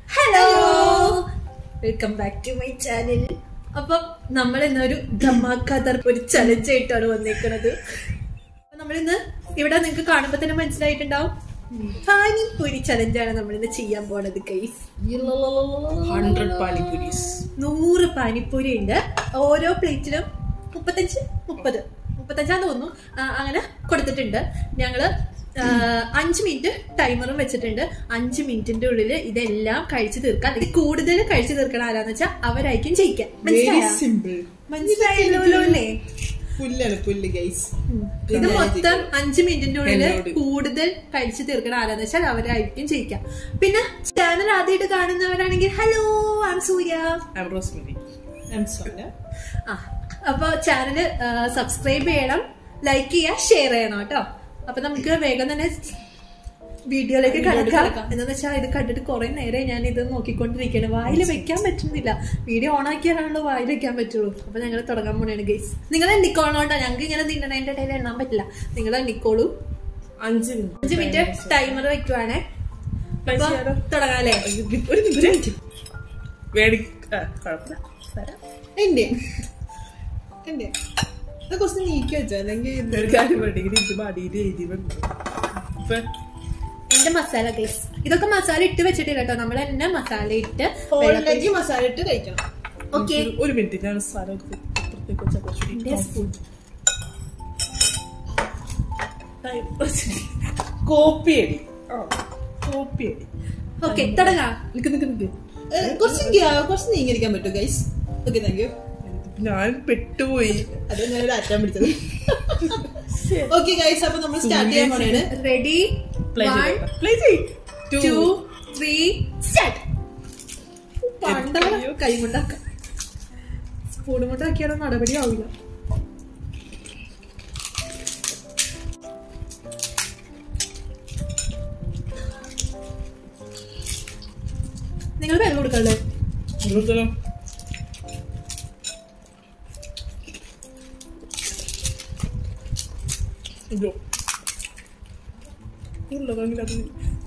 Hello welcome back to my channel അപ്പം നമ്മൾ ഇന്നൊരു ധമാക്കതർ ഒരു ചലഞ്ച് ആയിട്ടാണ് വന്നേക്കുന്നത് അപ്പൊ നമ്മളിന്ന് ഇവിടെ നിങ്ങൾക്ക് കാണുമ്പോ തന്നെ മനസ്സിലായിട്ടുണ്ടാവും പാനിപ്പൂരി ചലഞ്ചാണ് നമ്മൾ ഇന്ന് ചെയ്യാൻ പോണത് കൈസ് ഹൺഡ്രഡ് പാനിപുരീസ് നൂറ് പാനിപ്പൂരി ഉണ്ട് ഓരോ പ്ലേറ്റിലും മുപ്പത്തഞ്ച് മുപ്പത് മുപ്പത്തഞ്ചാന്ന് തോന്നുന്നു ആ, അങ്ങനെ കൊടുത്തിട്ടുണ്ട് ഞങ്ങള് ആ, അഞ്ച് മിനിറ്റ് ടൈമറും വെച്ചിട്ടുണ്ട് അഞ്ച് മിനിറ്റിന്റെ ഉള്ളിൽ ഇതെല്ലാം കഴിച്ചു തീർക്കാൻ ഇത് കൂടുതൽ കഴിച്ചു തീർക്കണ ആരാന്ന് വെച്ചാൽ അവരായിരിക്കും ജയിക്കാൻ വെരി മനസ്സിലായോ? സിമ്പിൾ മനസ്സിലായല്ലോ അല്ലേ പുല്ലാണ് പുല്ല് ഗൈസ് ഇത് മൊത്തം അഞ്ച് മിനിറ്റിന്റെ ഉള്ളിൽ എന്നോട്. കൂടുതൽ കഴിച്ചു തീർക്കണ ആരാന്ന് വെച്ചാൽ അവരായിരിക്കും ജയിക്കാം പിന്നെ ചാനൽ ആദ്യമായിട്ട് കാണുന്നവരാണെങ്കിൽ ഹലോ ആം സൂര്യ ഐം റോസ്മരി ഐം സോന ആ അപ്പൊ ചാനൽ സബ്സ്ക്രൈബ് ചെയ്യണം ലൈക്ക് ചെയ്യുക ഷെയർ ചെയ്യണം കേട്ടോ അപ്പൊ നമുക്ക് വേഗം തന്നെ വീഡിയോയിലേക്ക് കിടക്കാം എന്താന്ന് വെച്ചാൽ ഇത് കണ്ടിട്ട് കുറെ നേരം ഞാൻ ഇത് നോക്കിക്കൊണ്ടിരിക്കണം വായിൽ വെക്കാൻ പറ്റുന്നില്ല വീഡിയോ ഓൺ ആക്കിയാലാണല്ലോ വായിൽ വെക്കാൻ പറ്റുള്ളൂ അപ്പൊ ഞങ്ങൾ തുടങ്ങാൻ പോണേണ് ഗൈസ് നിങ്ങൾ എണ്ണിക്കോളോണ്ടോ ഞങ്ങൾക്ക് ഇങ്ങനെ തിന്നണതിന്റെ ഇടയിൽ എണ്ണാൻ പറ്റില്ല നിങ്ങൾ എണ്ണിക്കോളൂ അഞ്ച് മിനിറ്റ് അഞ്ച് മിനിറ്റ് ടൈമർ വെക്കുവാണേ Place അപ്പൊ ചെയ്യാലോ? തുടങ്ങാല്ലേ ഒരു മിനിറ്റ് വേടി ആ, കുഴപ്പമില്ല തരാം. എന്റെ എന്റെ അത് കുറച്ച് നീക്കി വെച്ചാ അല്ലെങ്കിൽ ഒരു കാര്യം വേണ്ടെങ്കിൽ ഇത് മടിയിൽ എഴുതി വേണ്ട ഇപ്പൊ എന്റെ മസാല ഗൈസ് ഇതൊക്കെ മസാല ഇട്ട് വെച്ചിട്ടില്ല കേട്ടോ നമ്മൾ തന്നെ മസാല ഇട്ട് ഓൾറെഡി മസാല ഇട്ട് കഴിക്കണം ഓക്കെ ഒരു- ഒരു മിനിറ്റ് ഞാൻ സ്ഥലം പുറത്തേക്ക് വെച്ചാൽ കുറച്ചുകൂടി സ്പൂൺ കോപ്പി അടി കോപ്പി അടി ഓക്കെ തുടങ്ങാം നിക്ക് നിക്ക് നിക്ക് കുറച്ച് ഗ്യാ- കുറച്ച് നീങ്ങിരിക്കാൻ പറ്റും ഗൈസ് ഓക്കെ താങ്ക് യു ഞാൻ പെട്ടുപോയി അത് ഞാനൊരു അറ്റാൻ പിടിച്ചത് ഓക്കെ ഗൈസ് അപ്പൊ നമ്മൾ സ്റ്റാർട്ട് ചെയ്യാൻ പോണേണ് റെഡി പ്ലേ വൺ പ്ലേ ചെയ് ടു ത്രീ സ്റ്റാർട്ട് പണ്ടാണ് കൈ കൊണ്ടാക്കാം സ്പൂൺ കൊണ്ടാക്കിയാലോ നടപടി ആവില്ല നിങ്ങൾ വെള്ളം കൊടുക്കല്ലേ നിർത്തലോ അയ്യോ ഉള്ളതെങ്കിൽ അത്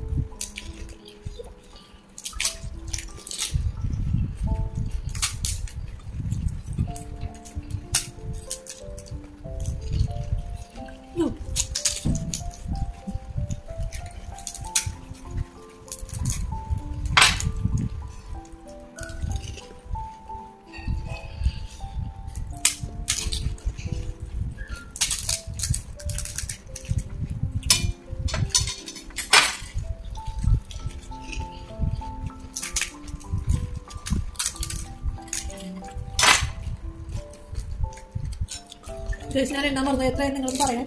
ചേച്ചി ഞാൻ എണ്ണ മറന്നു എത്രയും നിങ്ങൾ പറയാം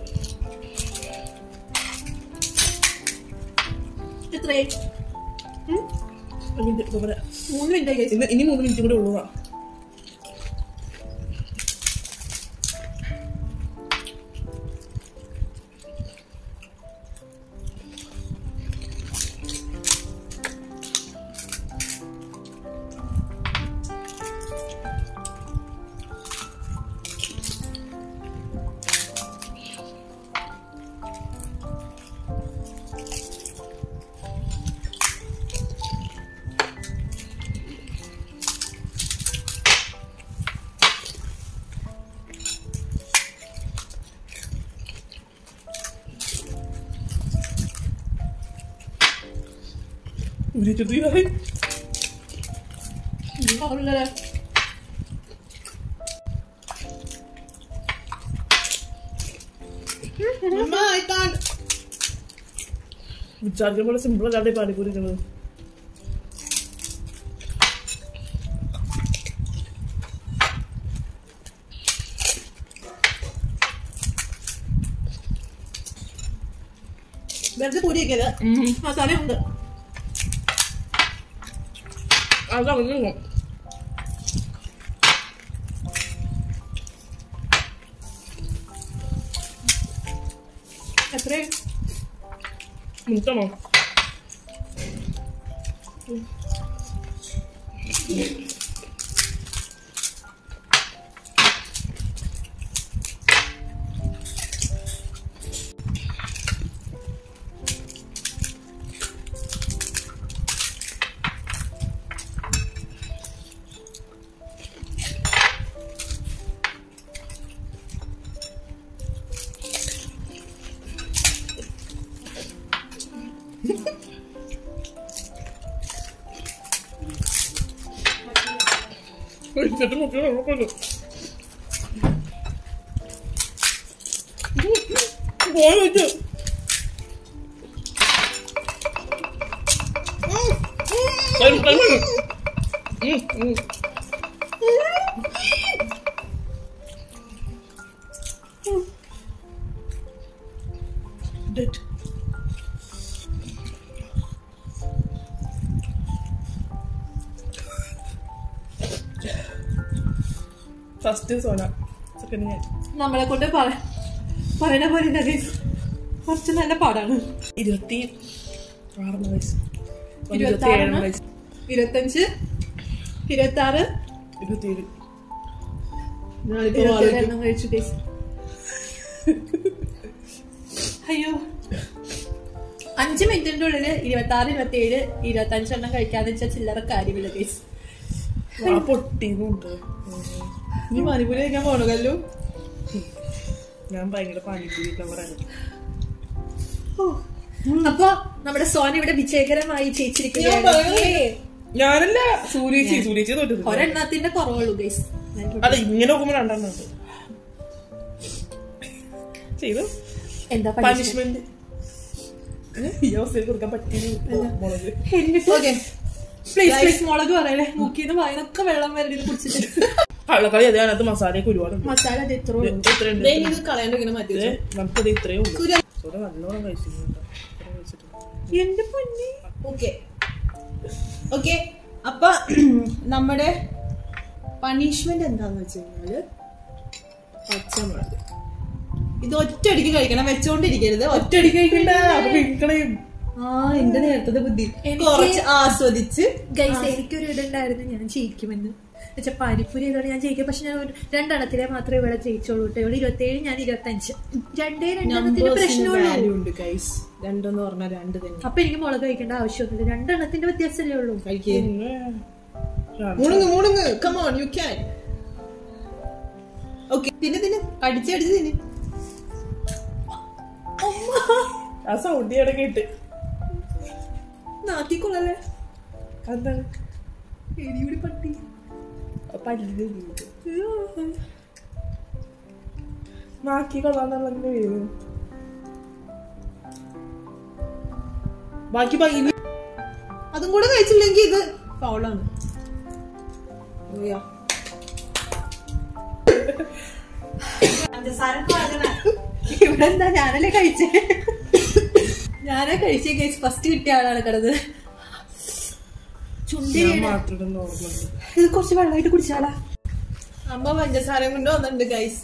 എത്രയായി ഉം? ഒരു മിനിറ്റ് ഇപ്പൊ പറയാം. മൂന്ന് മിനിറ്റ് കഴിച്ചു ഇന്ന് ഇനി മൂന്ന് മിനിറ്റ് കൂടെ ഉള്ളതാ ഒരു ചെറിയ പറഞ്ഞല്ലേ വിചാരിക്കാൻ പോലെ സിമ്പിൾ അല്ലാതെ ഈ പാനിപ്പൂരി തിന്നത് വെറുതെ പൂരി വയ്ക്കരുത് മസാല ഉണ്ട് അത് അങ്ങനെ എത്രയായി മുട്ടണോ ഒഴിച്ചിട്ട് മുക്കി വെള്ളക്കൊണ്ടു പോയി വെച്ചു Time, time. Mm, mm. Dead. First Sona second ഞാൻ നമ്മളെ കൊണ്ട് പറ- പറയണ പോലെ ഇല്ല guys. കുറച്ച് നല്ല പാടാണ് ഇരുപത്തി ആറാം വയസ്സ് ഇരുപത്തി ഏഴാം വയസ്സ് ഇരുപത്തഞ്ച് ഇരുപത്തി ആറ് ഇരുപത്തിയേഴ് ഞാനിപ്പോ ആലോചിക്കും. എണ്ണം കഴിച്ചു guys. അയ്യോ അഞ്ച് മിനിറ്റിന്റെ ഉള്ളില് ഇരുപത്തി ആറ് ഇരുപത്തി ഏഴ് ഇരുപത്തി അഞ്ച് എണ്ണം കഴിക്കാന്ന് വെച്ചാൽ ചില്ലറ കാര്യമില്ല കേസ് ആ പൊട്ടിന്നുണ്ട് നീ പാനിപ്പൂരി കഴിക്കാൻ പോണോ കല്ലു ഞാൻ ഭയങ്കര പാനിപ്പൂരി ഫ്ലവറാണ് അപ്പൊ നമ്മുടെ സോന ഇവിടെ വിജയകരമായി ഞാൻ ജയിച്ചിരിക്കുകയാണ് പറയുന്നത് ഏ, ഞാനല്ല സൂര്യേച്ചി സൂര്യേച്ചി തോറ്റത് ഒരെണ്ണത്തിന്റെ കുറവുള്ളൂ ഗൈസ് അല്ല ഇങ്ങനെ നോക്കുമ്പോ രണ്ടെണ്ണം ഉണ്ട് ചെയ്തു എന്താ പണിഷ്മെന്റ് ഈ അവസ്ഥയിൽ കൊടുക്കാൻ പറ്റിയ മുളക് ഓക്കെ പ്ലീസ് പ്ലീസ് മുളക് പറയണേ മുക്കിന്ന് വായനൊക്കെ വെള്ളം വരടിന്ന് കുടിച്ചിട്ട് കള്ളക്കളി അതേ അതിനകത്ത് മസാലയൊക്കെ ഒരുപാടുണ്ട് മസാല അത് എത്ര ഉള്ളൂ എത്രയുണ്ട് ഇത് കളയാണ്ട് ഇങ്ങനെ മാറ്റി ഇത് നമുക്കത് ഇത്രയേ ഉള്ളൂ സൂര്യ സോഡ നല്ലോണം കഴിച്ചിട്ടുണ്ട് ഇത്ര കഴിച്ചിട്ടുണ്ട് എന്റെ പൊന്നി ഓക്കെ ഓക്കെ അപ്പൊ നമ്മുടെ പണിഷ്മെന്റ് എന്താന്ന് വെച്ച് കഴിഞ്ഞാല് പച്ചമുളക് ഇത് ഒറ്റയടിക്ക് കഴിക്കണം വെച്ചോണ്ടിരിക്കരുത് ഒറ്റയടി കഴിക്കണ്ട അപ്പൊ പിങ്കളയും ആ എന്റെ നേരത്തെ ബുദ്ധി എനിക്ക് കുറച്ച് ആസ്വദിച്ച് ഗൈസ് എനിക്കൊരു ഇതുണ്ടായിരുന്നു ഞാൻ ജയിക്കുമെന്ന് വെച്ചാൽ പാനിപ്പൂരി ചെയ്തോണ്ട് ഞാൻ ജയിക്കും പക്ഷെ ഞാൻ ഒരു രണ്ടെണ്ണത്തിലെ മാത്രമേ ഇവിടെ ജയിച്ചോളൂ കേട്ടോ ഇവിടെ ഇരുപത്തേഴ് ഞാൻ ഇരുപത്തഞ്ച് രണ്ടേ രണ്ടെണ്ണത്തിന്റെ പ്രശ്നമുള്ളൂ വാല്യൂ ഉണ്ട് ഗൈസ് രണ്ടെന്ന് പറഞ്ഞാൽ രണ്ട് തന്നെ അപ്പൊ എനിക്ക് മുളക് കഴിക്കേണ്ട ആവശ്യമൊന്നുമില്ല രണ്ടെണ്ണത്തിന്റെ വ്യത്യാസമല്ലേ ഉള്ളൂ കഴിക്കേ പിന്നെ മുണുങ്ങ് മുണുങ്ങ് കമോൺ യു ക്യാൻ ഓക്കെ തിന്നെ തിന്നെ കടിച്ചടിച്ച് തിന്നെ ആ സൗണ്ട് ഇട കേട്ട് നാട്ടിക്കൊള്ളല്ലേ എന്താണ് എരിയൂടി പട്ടി പല്ല് നാക്കി കൊള്ളാന്നുള്ള പേര് ബാക്കി പയ്യ അതും കൂടെ കഴിച്ചില്ലെങ്കിൽ ഇത് ഫൗളാണ് ഇവിടെ എന്താ ഞാനല്ലേ കഴിച്ചേ ഞാനാ കഴിച്ചേ ഗൈസ് ഫസ്റ്റ് കിട്ടിയ ആളാണ് കിടന്നത് ചുണ്ടി ഞാൻ വീണ്. മാത്രം നോർമൽ ഇത് കുറച്ച് വെള്ളമായിട്ട് കുടിച്ചാലാ അമ്മ പഞ്ചസാര കൊണ്ട് വന്നിട്ടുണ്ട് ഗൈസ്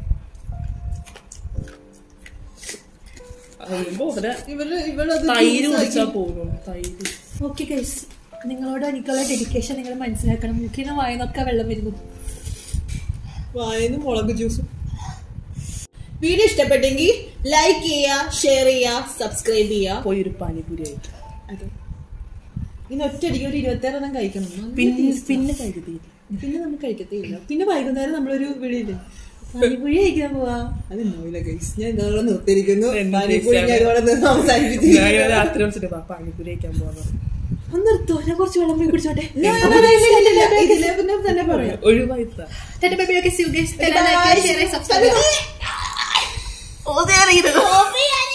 അതുമ്പോ ഇവിടെ ഇവര് ഇവളത് തൈര് കുടിച്ചാ പോകുന്നു തൈര് ഓക്കെ ഗൈസ് നിങ്ങളോട് എനിക്കുള്ള ഡെഡിക്കേഷൻ നിങ്ങൾ മനസ്സിലാക്കണം മുക്കിന് വായനൊക്കെ വെള്ളം വരുന്നു വായന്ന് മുളക് ജ്യൂസും വീഡിയോ ഇഷ്ടപ്പെട്ടെങ്കിൽ ലൈക്ക് ചെയ്യുക ഷെയർ ചെയ്യുക സബ്സ്ക്രൈബ് ചെയ്യുക പോയി ഒരു പാനിപൂരി കഴിക്കാം അതെ ഇനി ഒറ്റയടിക്ക് ഒരു ഇരുപത്തേറെണ്ണം കഴിക്കണം നല്ല പിന്നെ taste ആ. പിന്നെ കരുതി പിന്നെ നമ്മൾ കഴിക്കത്തേയില്ല പിന്നെ വൈകുന്നേരം നമ്മളൊരു വിളിയില്ലേ പാനിപ്പുഴി കഴിക്കാൻ പോവാ അതുണ്ടാവില്ല ഗൈസ് ഞാൻ ഇതോടെ നിർത്തിയിരിക്കുന്നു എന്ത് പാനിപ്പൂരി taste ഞാൻ ആണ്. ഇതോടെ നിർത്തി സംസാരിപ്പിച്ചു ഞാൻ ഇങ്ങനെ രാത്രി വിളിച്ചിട്ട് വാ പാനിപൂരി കഴിക്കാൻ പോവാന്ന് ഒന്ന് നിർത്തോ ഞാൻ കുറച്ച് വെള്ളം പോയി കുടിച്ചോട്ടെ ഇതിലെ പിന്നെ തന്നെ പറയാം ഒഴിവായിത്താ ടാറ്റ bye bye okay see you guys Bye. Like share subscribe oh, there it is.